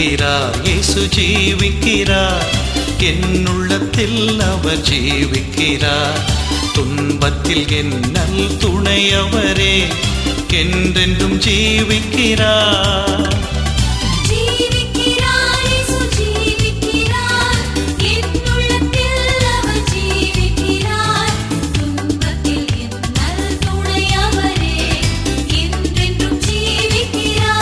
ஜீவிக்கிறார் இயேசு ஜீவிக்கிறார் என்னுள்ளத்தில் அவர் ஜீவிக்கிறார் துன்பத்தில் என்னல் துணையவரே என்றென்றும் ஜீவிக்கிறார் ஜீவிக்கிறார் இயேசு ஜீவிக்கிறார் என்னுள்ளத்தில் அவர் ஜீவிக்கிறார் துன்பத்தில் என்னல் துணையவரே என்றென்றும் ஜீவிக்கிறார்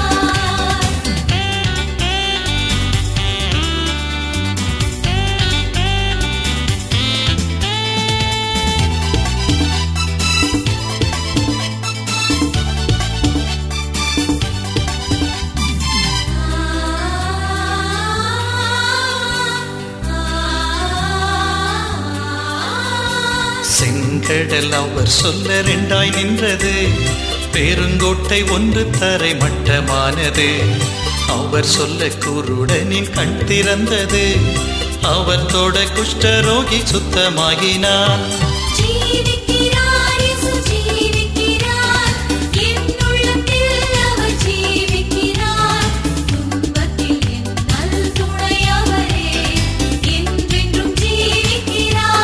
செங்கடல் அவர் சொல்ல ரெண்டாய் நின்றது பெருங்கோட்டை ஒன்று தரை மட்டமானது அவர் சொல்ல குருடனின் கண் திறந்தது அவர் தொட குஷ்டரோகி சுத்தமாகினான் ஜீவிக்கிறார் இயேசு ஜீவிக்கிறார் என்னுள்ளத்தில் அவர் ஜீவிக்கிறார் துன்பத்தில் என்னல் துணையவரே என்றென்றும் ஜீவிக்கிறார்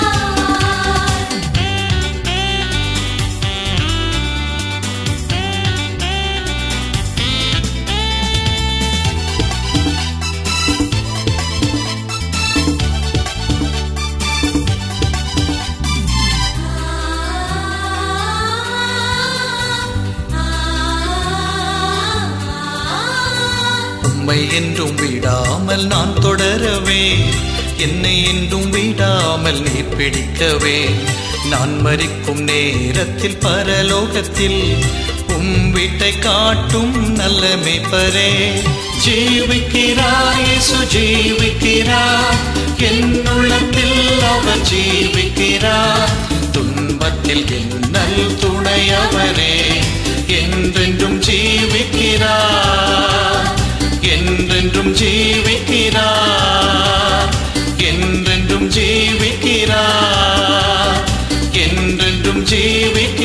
உம்மை என்றும் விடாமல் நான் தொடரவே என்னை என்றும் விடாமல் நீர் பிடிக்கவே நான் மறிக்கும் நேரத்தில் பரலோகத்தில் உம் வீட்டை காட்டும் நல்ல மேய்ப்பரே ஜீவிக்கிறார் இயேசு ஜீவிக்கிறார் என்னுள்ளத்தில் அவர் ஜீவிக்கிறார் துன்பத்தில் என்னல் துணையவரே என்றென்றும் ஜீவிக்கிறார் என்றென்றும் ஜீவிக்கிறார் என்றென்றும் ஜீவிக்கிறார் என்றென்றும் ஜீவிக்கிறார்